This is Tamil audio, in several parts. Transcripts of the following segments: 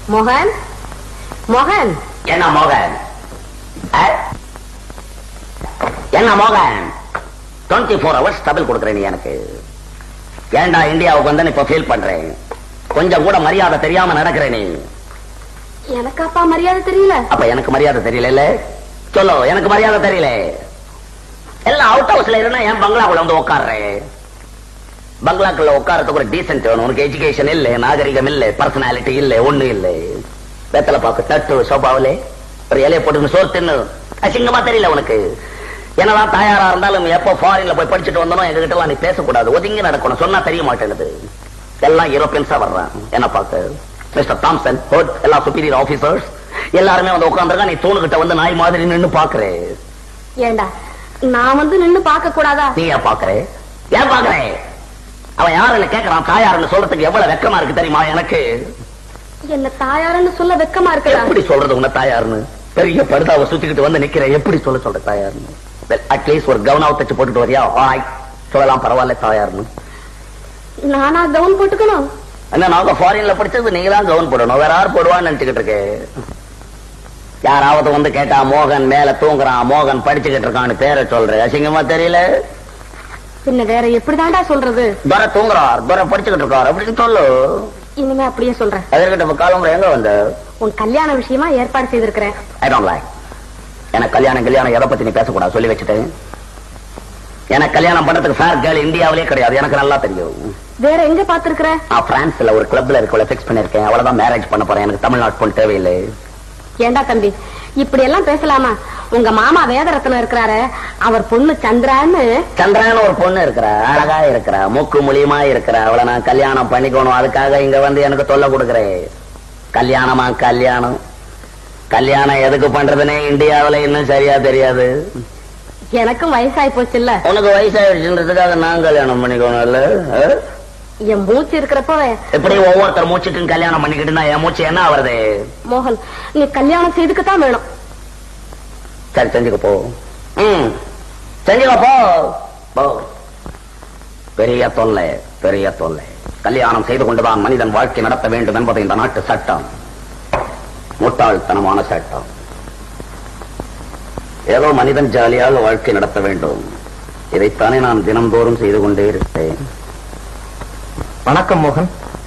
மோகன் மோகன் என்ன மோகன் ஆ? என்ன மோகன் டுவெண்ட்டி ஃபோர் ஹவர்ஸ் டபுள் கொடுக்குறேன் நீ எனக்கு ஏன்டா இந்தியாவுக்கு வந்து இப்ப ஃபீல் பண்றேன் கொஞ்சம் கூட மரியாதை தெரியாம நடக்கிறேன் நீ எனக்கு அப்பா மரியாதை தெரியல அப்ப எனக்கு மரியாதை தெரியல சொல்லு எனக்கு மரியாதை தெரியல எல்லாம் அவுட் ஹவுஸ்ல இருந்தா என் பங்களாக்குள்ள வந்து உட்கார்றேன் பங்களாக்குள்ள உட்காரத்துக்கு ஒரு டீசென்ட் வேணும் உனக்கு எஜுகேஷன் இல்ல நாகரிகம் இல்ல பர்சனாலிட்டி இல்ல ஒண்ணு இல்ல வெத்தலை பாக்கு தட்டு சோபாவிலே ஒரு இலைய போட்டு சோறு தின்னு அசிங்கமா தெரியல உனக்கு என்னதான் தாயாரா இருந்தாலும் எப்போ ஃபாரின்ல போய் படிச்சுட்டு வந்தனோ எங்க கிட்ட எல்லாம் நீ பேசக்கூடாது ஒதுங்கி நடக்கணும் சொன்னா தெரிய மாட்டேங்குது எல்லாம் யூரோப்பியன்ஸா வர்றான் என்ன பார்க்க மிஸ்டர் தாம்சன் ஹோட் எல்லா சுப்பீரியர் ஆபீசர்ஸ் எல்லாருமே வந்து உட்காந்துருக்கா நீ தூணுகிட்ட வந்து நாய் மாதிரி நின்னு பாக்குறே ஏண்டா நான் வந்து நின்னு பார்க்க கூடாதா நீ ஏன் பாக்குறே ஏன் பாக்குறே அவன் யாருன்னு கேக்குறான் தாயாருன்னு சொல்றதுக்கு எவ்வளவு வெக்கமா இருக்கு தெரியுமா எனக்கு என்ன தாயாருன்னு சொல்ல வெக்கமா இருக்குடா எப்படி சொல்றது உன்ன தாயாருன்னு பெரிய படுதாவை சுத்திக்கிட்டு வந்து நிக்கிறேன் எப்படி சொல்ல சொல்ற தாயாருன்னு அட்லீஸ்ட் ஒரு கவனாவை தச்சு போட்டுட்டு வரியா ஆய் சொல்லலாம் பரவாயில்ல தாயாருன்னு நானா கவுன் போட்டுக்கணும் என்ன நாங்க ஃபாரின்ல படிச்சது நீங்க தான் கவுன் போடணும் வேற யார் போடுவான்னு நினைச்சுக்கிட்டு இருக்கேன் யாராவது வந்து கேட்டா மோகன் மேல தூங்குறான் மோகன் படிச்சுக்கிட்டு இருக்கான்னு பேரை சொல்ற அசிங்கமா தெரியல பின்ன வேற எப்படிதான்டா சொல்றது துரை தூங்குறார் துரை படிச்சுக்கிட்டு இருக்கார் அப்படின்னு சொல்லு இனிமே அப்படியே சொல்றேன் அதற்கிட்ட இப்ப காலம்புற எங்க வந்த உன் கல்யாண விஷயமா ஏற்பாடு செய்திருக்கிறேன் ஐ டோன்ட் லைக் எனக்கு கல்யாணம் கல்யாணம் எதை பத்தி நீ பேசக்கூடாது சொல்லி வச்சுட்டேன் எனக்கு கல்யாணம் பண்றதுக்கு ஃபேர் கேர்ள் இந்தியாவிலே கிடையாது எனக்கு நல்லா தெரியும் வேற எங்க பாத்துருக்கிற நான் பிரான்ஸ்ல ஒரு கிளப்ல இருக்கவளை ஃபிக்ஸ் பண்ணிருக்கேன் அவ்வளவுதான் மேரேஜ் பண்ண போறேன் எனக்கு தமிழ்நாட்டு பொண்ணு தேவையில்லை ஏண்டா தம்பி இப்படி எல்லாம் பேசலாமா உங்க மாமா வேதரத்னம் இருக்கிறாரு அவர் பொண்ணு சந்திரான்னு சந்திரான்னு ஒரு பொண்ணு இருக்கிறா அழகா இருக்கிறா மூக்கு மூலியமா இருக்கிறா அவளை நான் கல்யாணம் பண்ணிக்கணும் அதுக்காக இங்க வந்து எனக்கு தொல்லை கொடுக்குறேன் கல்யாணமா கல்யாணம் கல்யாணம் எதுக்கு பண்றதுன்னே இந்தியாவுல இன்னும் சரியா தெரியாது எனக்கும் வயசாய் போச்சு இல்ல உனக்கு வயசாயிடுச்சுன்றதுக்காக நான் கல்யாணம் பண்ணிக்கணும் இல்ல ஆ? என் மூச்சு இருக்கிறப்பவே எப்படி ஒவ்வொருத்தர் மூச்சுக்கும் கல்யாணம் பண்ணிக்கிட்டு இருந்தா என் மூச்சு என்ன வருது மோகன் நீ கல்யாணம் செய்துக்கத்தான் வேணும் சரி செஞ்சுக்க போ ம் செஞ்சுக்க போ போ பெரிய தொல்லை பெரிய தொல்லை கல்யாணம் செய்து கொண்டுதான் மனிதன் வாழ்க்கை நடத்த வேண்டும் என்பது இந்த நாட்டு சட்டம் முட்டாள்தனமான சட்டம் ஏதோ மனிதன் ஜாலியாக வாழ்க்கை நடத்த வேண்டும் இதைத்தானே நான் தினந்தோறும் செய்து கொண்டே இருக்கிறேன் வணக்கம் மோகன்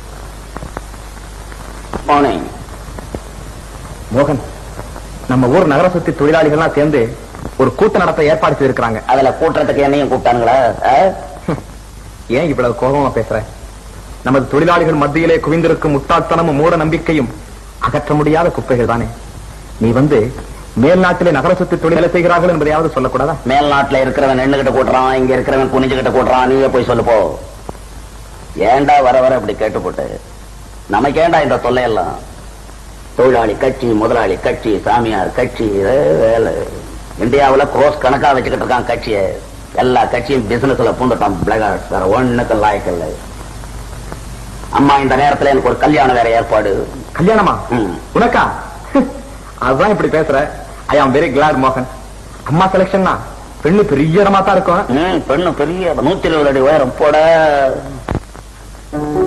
மார்னிங் மோகன் நம்ம ஊர் நகர சுத்தி தொழிலாளிகள்லாம் சேர்ந்து ஒரு கூட்டம் நடத்த ஏற்பாடு செய்திருக்கிறாங்க அதுல கூட்டுறதுக்கு என்னையும் கூப்பிட்டானுங்களா ஆ? ஏன் இவ்வளவு கோபமா பேசுற நமது தொழிலாளிகள் மத்தியிலே குவிந்திருக்கும் முட்டாள்தனமும் மூட நம்பிக்கையும் அகற்ற முடியாத குப்பைகள் தானே நீ வந்து மேல்நாட்டிலே நகர சுத்தி தொழிலை செய்கிறார்கள் என்பதையாவது சொல்லக்கூடாதா மேல் நாட்டுல இருக்கிறவன் நின்னுகிட்ட கூட்டுறான் இங்க இருக்கிறவன் குனிஞ்சுகிட்ட கூட்டுறான் நீயே போய் சொல்லு போ ஏன்டா வர வர இப்படி கேட்டு போட்டு நமக்கு ஏன்டா இந்த தொல்லையெல்லாம் தொழிலாளி கட்சி முதலாளி கட்சி சாமியார் கட்சி இதே வேலை இந்தியாவுல குரோஸ் கணக்கா வச்சுக்கிட்டு இருக்கான் கட்சியை எல்லா கட்சியும் பிசினஸ்ல பூந்துட்டான் பிளகார்ட்ஸ் வேற ஒண்ணுக்கு லாய்க்கு இல்லை அம்மா இந்த நேரத்துல எனக்கு ஒரு கல்யாணம் வேற ஏற்பாடு கல்யாணமா ம். உனக்கா அதுதான் இப்படி பேசுற ஐ ஆம் வெரி கிளாட் மோகன் அம்மா செலக்ஷன்னா பெண்ணு பெரிய இடமா தான் இருக்கும் ம், பெண்ணு பெரிய நூத்தி இருபது அடி உயரம் போட